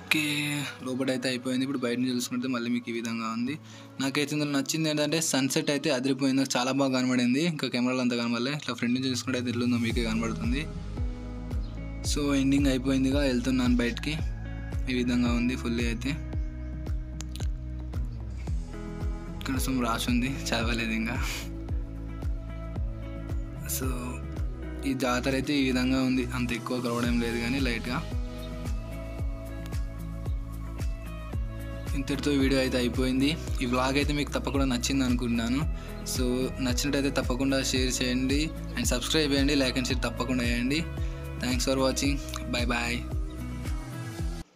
okay లోపల అయితే అయిపోయింది ఇప్పుడు బయట నుంచి చూసుకుంటే మళ్ళీ మీకు ఈ విధంగా ఉంది నాకైతే ఇందులో నచ్చింది ఏంటంటే సన్సెట్ అయితే అదిరిపోయింది నాకు చాలా బాగా కనబడింది ఇంకా కెమెరాలో అంతా కనబడలే ఇట్లా ఫ్రంట్ నుంచి చూసుకుంటే అయితే ఎట్లుందో మీకే కనబడుతుంది సో ఎండింగ్ అయిపోయిందిగా వెళ్తున్నాను బయటికి ఈ విధంగా ఉంది ఫుల్లీ అయితే ఇక్కడ సమ్ రాసి ఉంది చదవలేదు ఇంకా సో ఈ జాతర అయితే ఈ విధంగా ఉంది అంత ఎక్కువ క్రౌడ్ ఏం లేదు కానీ లైట్గా ఇంతటితో వీడియో అయితే అయిపోయింది ఈ వ్లాగ్ అయితే మీకు తప్పకుండా నచ్చింది అనుకుంటున్నాను సో నచ్చినట్టయితే తప్పకుండా షేర్ చేయండి అండ్ సబ్స్క్రైబ్ చేయండి లైక్ అండ్ షేర్ తప్పకుండా చేయండి thanks for watching bye bye